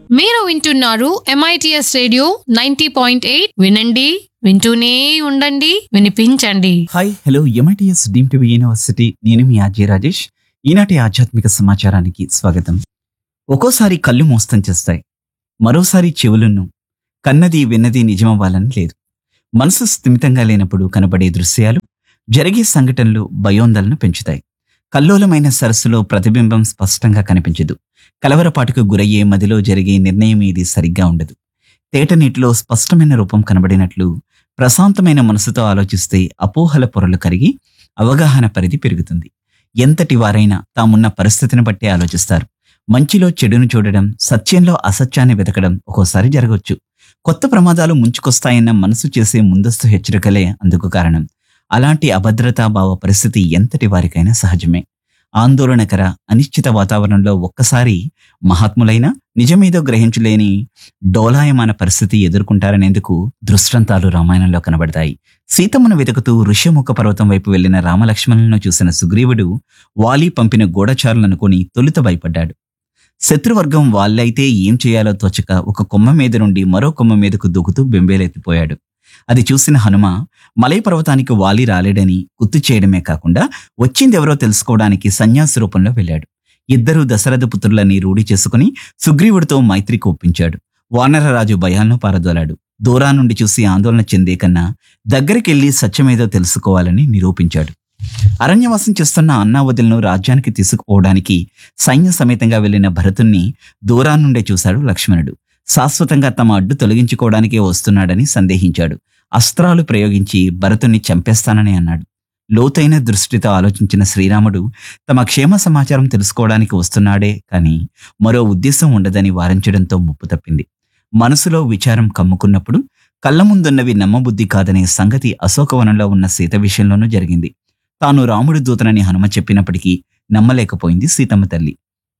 మీరు వింటున్నారు MITS radio ninety point eight వినండి వింటూనే ఉండండి వినిపించండి hi hello MITS deemed to be university నేను మీ ఆర్జే రాజేష్ ఈనాటి ఆధ్యాత్మిక సమాచారానికి స్వాగతం ఒక్కోసారి కళ్ళు మోస్తం చేస్తాయి మరోసారి చెవులను కన్నది విన్నది నిజమవ్వాలని లేదు మనసు స్థిమితంగా లేనప్పుడు కనబడే దృశ్యాలు జరిగే సంఘటనలు భయోందలను పెంచుతాయి కల్లోలమైన సరస్సులో ప్రతిబింబం స్పష్టంగా కనిపించదు కలవరపాటుకు గురయ్యే మదిలో జరిగే నిర్ణయం ఏది సరిగ్గా ఉండదు తేట నీటిలో స్పష్టమైన రూపం కనబడినట్లు ప్రశాంతమైన మనసుతో ఆలోచిస్తే అపోహల పొరలు కరిగి అవగాహన పరిధి పెరుగుతుంది ఎంతటి వారైనా తామున్న పరిస్థితిని బట్టి ఆలోచిస్తారు మంచిలో చెడును చూడడం సత్యంలో అసత్యాన్ని వెతకడం ఒక్కోసారి జరగవచ్చు కొత్త ప్రమాదాలు ముంచుకొస్తాయన్న మనసు చేసే ముందస్తు హెచ్చరికలే అందుకు కారణం అలాంటి అభద్రతాభావ పరిస్థితి ఎంతటి వారికైనా సహజమే ఆందోళనకర అనిశ్చిత వాతావరణంలో ఒక్కసారి మహాత్ములైన నిజమేదో గ్రహించలేని డోలాయమాన పరిస్థితి ఎదుర్కొంటారనేందుకు దృష్టాంతాలు రామాయణంలో కనబడతాయి సీతమ్మను వెతుకుతూ ఋష్యముఖ పర్వతం వైపు వెళ్లిన రామలక్ష్మణులను చూసిన సుగ్రీవుడు వాలి పంపిన గూఢచారులనుకుని తొలుత భయపడ్డాడు శత్రువర్గం వాళ్ళైతే ఏం చేయాలో తోచక ఒక కొమ్మ మీద నుండి మరో కొమ్మ మీదకు దూకుతూ బెంబేలెత్తిపోయాడు అది చూసిన హనుమ మలై పర్వతానికి వాలి రాలేడని గుర్తు చేయడమే కాకుండా వచ్చిందెవరో తెలుసుకోవడానికి సన్యాసి రూపంలో వెళ్ళాడు ఇద్దరూ దశరథ పుత్రులని రూఢి చేసుకుని సుగ్రీవుడితో మైత్రికి ఒప్పించాడు వానరరాజు భయాలను పారదోలాడు దూరా నుండి చూసి ఆందోళన చెందే కన్నా దగ్గరికెళ్లి సత్యమేదో తెలుసుకోవాలని నిరూపించాడు అరణ్యవాసం చేస్తున్న అన్నావదులను రాజ్యానికి తీసుకుపోవడానికి సైన్య సమేతంగా వెళ్లిన భరతుణ్ణి దూరా నుండే చూశాడు లక్ష్మణుడు శాశ్వతంగా తమ అడ్డు తొలగించుకోవడానికే వస్తున్నాడని సందేహించాడు అస్త్రాలు ప్రయోగించి భరతుణ్ణి చంపేస్తానని అన్నాడు లోతైన దృష్టితో ఆలోచించిన శ్రీరాముడు తమ క్షేమ సమాచారం తెలుసుకోవడానికి వస్తున్నాడే కాని మరో ఉద్దేశం ఉండదని వారించడంతో ముప్పు తప్పింది మనసులో విచారం కమ్ముకున్నప్పుడు కళ్ళ ముందున్నవి నమ్మబుద్ధి కాదనే సంగతి అశోకవనంలో ఉన్న సీత విషయంలోనూ జరిగింది తాను రాముడి దూతనని హనుమ చెప్పినప్పటికీ నమ్మలేకపోయింది సీతమ్మ తల్లి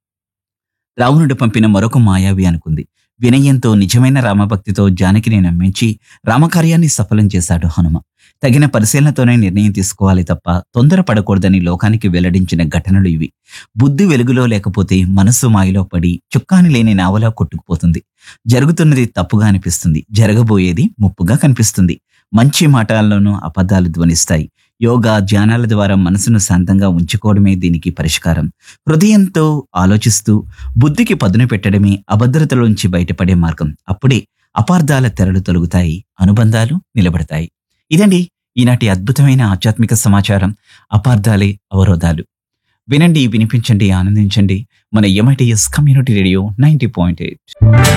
రావణుడు పంపిన మరొక మాయావి అనుకుంది వినయంతో నిజమైన రామభక్తితో జానకిని నమ్మించి రామకార్యాన్ని సఫలం చేశాడు హనుమ తగిన పరిశీలనతోనే నిర్ణయం తీసుకోవాలి తప్ప తొందరపడకూడదని లోకానికి వెల్లడించిన ఘటనలు ఇవి బుద్ధి వెలుగులో లేకపోతే మనస్సు మాయలో పడి చుక్కాని లేని నావలా కొట్టుకుపోతుంది జరుగుతున్నది తప్పుగా అనిపిస్తుంది జరగబోయేది ముప్పుగా కనిపిస్తుంది మంచి మాటల్లోనూ అబద్ధాలు ధ్వనిస్తాయి యోగా ధ్యానాల ద్వారా మనసును శాంతంగా ఉంచుకోవడమే దీనికి పరిష్కారం హృదయంతో ఆలోచిస్తూ బుద్ధికి పదును పెట్టడమే అభద్రతలోంచి బయటపడే మార్గం అప్పుడే అపార్థాల తెరలు తొలుగుతాయి అనుబంధాలు నిలబడతాయి ఇదండి ఈనాటి అద్భుతమైన ఆధ్యాత్మిక సమాచారం అపార్థాలే అవరోధాలు వినండి వినిపించండి ఆనందించండి మన MITS community radio ninety point eight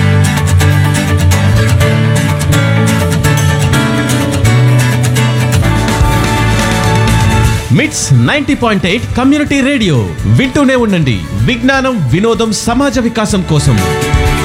MITS ninety point eight community radio వింటూనే ఉండండి విజ్ఞానం వినోదం సమాజ వికాసం కోసం